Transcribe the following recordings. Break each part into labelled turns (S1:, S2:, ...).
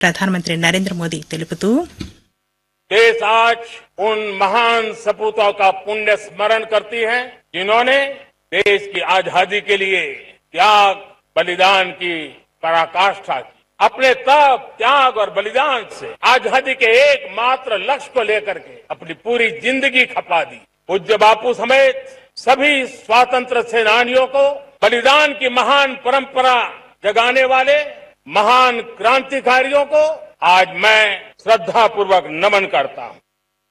S1: ప్రధానమంత్రి నరేంద్ర మోదీ తెలుపుతూ
S2: देश आज उन महान सपूतों का पुण्य स्मरण करती है जिन्होंने देश की आजादी के लिए त्याग बलिदान की पराकाष्ठा की अपने तप त्याग और बलिदान से आजादी के एकमात्र लक्ष्य को लेकर के अपनी पूरी जिंदगी खपा दी पूज्य बापू समेत सभी स्वातंत्र सेनानियों को बलिदान की महान परंपरा जगाने वाले महान क्रांतिकारियों को आज मैं श्रद्धापूर्वक नमन करता हूं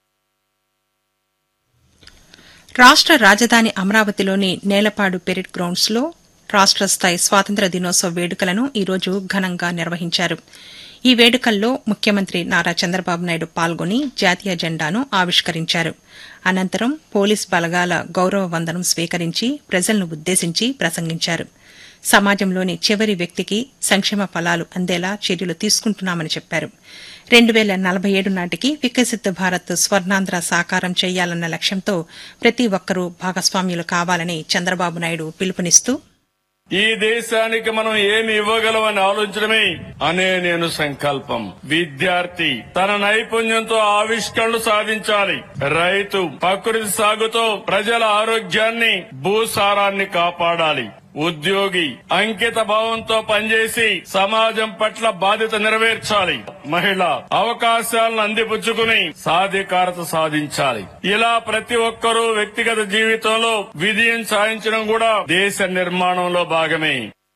S1: రాష్ట రాజధాని అమరావతిలోని నేలపాడు పెరిడ్ గ్రౌండ్స్ లో రాష్ట స్థాయి స్వాతంత్ర దినోత్సవ వేడుకలను ఈరోజు ఘనంగా నిర్వహించారు ఈ వేడుకల్లో ముఖ్యమంత్రి నారా చంద్రబాబు నాయుడు పాల్గొని జాతీయ జెండాను ఆవిష్కరించారు అనంతరం పోలీస్ బలగాల గౌరవ వందనం స్వీకరించి ప్రజలను ఉద్దేశించి ప్రసంగించారు సమాజంలోని చివరి వ్యక్తికి సంక్షేమ ఫలాలు అందేలా చర్యలు తీసుకుంటున్నామని చెప్పారు రెండు వేల నలభై ఏడు నాటికి వికసిత్ భారత్ స్వర్ణాంధ్ర సాకారం చేయాలన్న లక్ష్యంతో ప్రతి ఒక్కరూ భాగస్వామ్యులు కావాలని చంద్రబాబు నాయుడు పిలుపునిస్తూ
S3: ఈ దేశానికి మనం ఏమి ఇవ్వగలమని ఆలోచించడమే అనే నేను సంకల్పం విద్యార్థి తన నైపుణ్యంతో ఆవిష్కరణలు సాధించాలి రైతు ప్రకృతి సాగుతో ప్రజల ఆరోగ్యాన్ని భూసారాన్ని కాపాడాలి ఉద్యోగి అంకిత భావంతో పనిచేసి సమాజం పట్ల బాధ్యత నెరవేర్చాలి మహిళ అవకాశాలను అందిపుచ్చుకుని సాధికారత సాధించాలి ఇలా ప్రతి ఒక్కరూ వ్యక్తిగత జీవితంలో విజయం సాధించడం కూడా దేశ నిర్మాణంలో భాగమే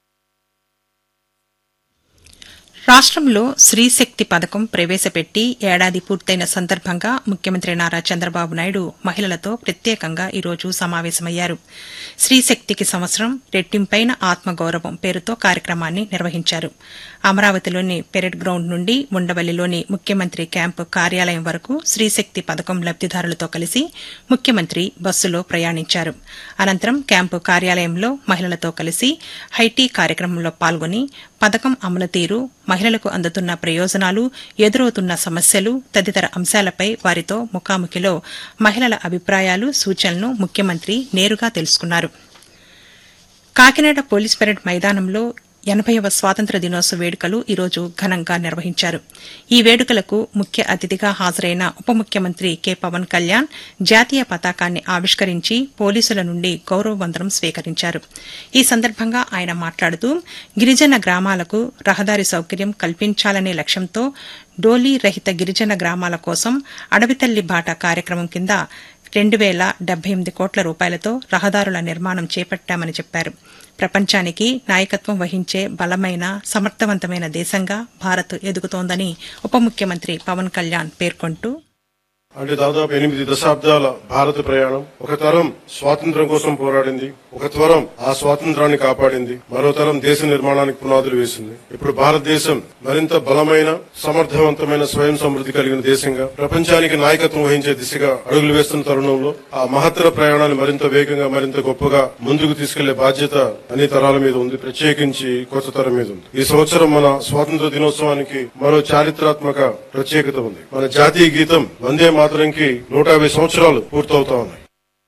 S1: రాష్ట్రంలో స్త్రీశక్తి పథకం ప్రవేశపెట్టి ఏడాది పూర్తయిన సందర్భంగా ముఖ్యమంత్రి నారా చంద్రబాబు నాయుడు మహిళలతో ప్రత్యేకంగా ఈరోజు సమావేశమయ్యారు స్త్రీశక్తికి సంవత్సరం రెట్టింపైన ఆత్మగౌరవం పేరుతో కార్యక్రమాన్ని నిర్వహించారు అమరావతిలోని పెరెడ్ గ్రౌండ్ నుండి ఉండవల్లిలోని ముఖ్యమంత్రి క్యాంపు కార్యాలయం వరకు స్త్రీశక్తి పథకం లబ్దిదారులతో కలిసి ముఖ్యమంత్రి బస్సులో ప్రయాణించారు అనంతరం క్యాంపు కార్యాలయంలో మహిళలతో కలిసి హైటీ కార్యక్రమంలో పాల్గొని పథకం అమలు తీరు మహిళలకు అందుతున్న ప్రయోజనాలు ఎదురవుతున్న సమస్యలు తదితర అంశాలపై వారితో ముఖాముఖిలో మహిళల అభిప్రాయాలు సూచనలను ముఖ్యమంత్రి నేరుగా తెలుసుకున్నారు కాకినాడ పోలీస్ పెరేడ్ మైదానంలో ఎనభైవ స్వాతంత్ర దినోత్సవ వేడుకలు ఈరోజు ఘనంగా నిర్వహించారు ఈ వేడుకలకు ముఖ్య అతిథిగా హాజరైన ఉప ముఖ్యమంత్రి కె పవన్ కళ్యాణ్ జాతీయ పతాకాన్ని ఆవిష్కరించి పోలీసుల నుండి గౌరవ వందనం స్వీకరించారు ఈ సందర్భంగా ఆయన మాట్లాడుతూ గిరిజన గ్రామాలకు రహదారి సౌకర్యం కల్పించాలనే లక్ష్యంతో డోలీ రహిత గిరిజన గ్రామాల కోసం అడవితల్లి బాట కార్యక్రమం కింద రెండు వేల డెబ్బై ఎనిమిది కోట్ల రూపాయలతో రహదారుల నిర్మాణం చేపట్టామని చెప్పారు ప్రపంచానికి నాయకత్వం వహించే బలమైన సమర్థవంతమైన దేశంగా భారత్ ఎదుగుతోందని ఉప ముఖ్యమంత్రి పవన్ కళ్యాణ్ పేర్కొంటూ
S4: అంటే దాదాపు ఎనిమిది దశాబ్దాల భారత ప్రయాణం ఒక తరం స్వాతంత్ర్యం కోసం పోరాడింది ఒక తరం ఆ స్వాతంత్రాన్ని కాపాడింది మరో తరం దేశ నిర్మాణానికి పునాదులు వేసింది ఇప్పుడు భారతదేశం మరింత బలమైన సమర్థవంతమైన స్వయం సమృద్ధి కలిగిన దేశంగా ప్రపంచానికి నాయకత్వం వహించే దిశగా అడుగులు వేస్తున్న తరుణంలో ఆ మహత్తర ప్రయాణాన్ని మరింత వేగంగా మరింత గొప్పగా ముందుకు తీసుకెళ్లే బాధ్యత అన్ని తరాల మీద ఉంది ప్రత్యేకించి కొత్త తరం మీద ఉంది ఈ సంవత్సరం మన స్వాతంత్ర దినోత్సవానికి మరో చారిత్రాత్మక ప్రత్యేకత ఉంది మన జాతీయ గీతం వందే మాతరంకి నూట యాభై సంవత్సరాలు పూర్తవుతా ఉన్నాయి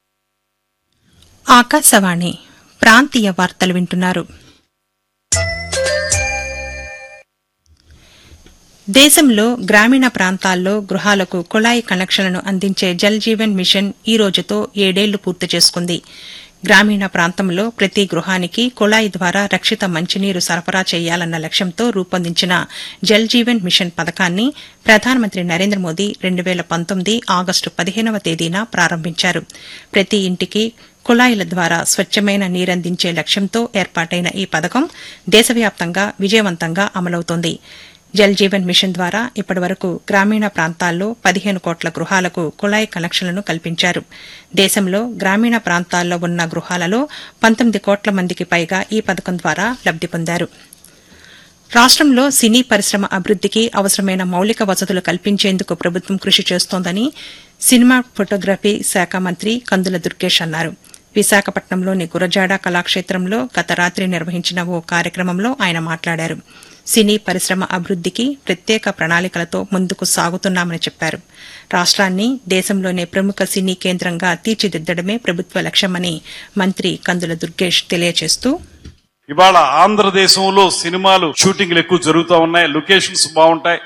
S1: ఆకాశవాణి ప్రాంతీయ వార్తలు వింటున్నారు దేశంలో గ్రామీణ ప్రాంతాల్లో గృహాలకు కుళాయి కనెక్షన్లను అందించే జల్ జీవన్ మిషన్ ఈ రోజుతో ఏడేళ్లు పూర్తి చేసుకుంది గ్రామీణ ప్రాంతంలో ప్రతి గృహానికి కుళాయి ద్వారా రక్షిత మంచినీరు సరఫరా చేయాలన్న లక్ష్యంతో రూపొందించిన జల్ జీవన్ మిషన్ పథకాన్ని ప్రధానమంత్రి నరేంద్ర మోదీ రెండు వేల పంతొమ్మిది ఆగస్టు పదిహేనవ తేదీన ప్రారంభించారు ప్రతి ఇంటికి కుళాయిల ద్వారా స్వచ్ఛమైన నీరందించే లక్ష్యంతో ఏర్పాటైన ఈ పథకం దేశవ్యాప్తంగా విజయవంతంగా అమలవుతోంది జల్ జీవన్ మిషన్ ద్వారా ఇప్పటివరకు గ్రామీణ ప్రాంతాల్లో పదిహేను కోట్ల గృహాలకు కుళాయి కనెక్షన్లను కల్పించారు దేశంలో గ్రామీణ ప్రాంతాల్లో ఉన్న గృహాలలో పంతొమ్మిది కోట్ల మందికి పైగా ఈ పథకం ద్వారా లబ్ది పొందారు రాష్ట్రంలో సినీ పరిశ్రమ అభివృద్దికి అవసరమైన మౌలిక వసతులు కల్పించేందుకు ప్రభుత్వం కృషి చేస్తోందని సినిమా ఫోటోగ్రఫీ శాఖ మంత్రి కందుల దుర్గేష్ అన్నారు విశాఖపట్నంలోని గురజాడ కళాక్షేత్రంలో గత రాత్రి నిర్వహించిన ఓ కార్యక్రమంలో ఆయన మాట్లాడారు సినీ పరిశ్రమ అభివృద్దికి ప్రత్యేక ప్రణాళికలతో ముందుకు సాగుతున్నామని చెప్పారు రాష్ట్రాన్ని దేశంలోనే ప్రముఖ సినీ కేంద్రంగా తీర్చిదిద్దడమే ప్రభుత్వ లక్ష్యమని మంత్రి కందుల దుర్గేష్ తెలియజేస్తూ
S5: ఇవాళ ఆంధ్రదేశంలో సినిమాలు షూటింగ్లు ఎక్కువ జరుగుతూ ఉన్నాయి లొకేషన్స్ బాగుంటాయి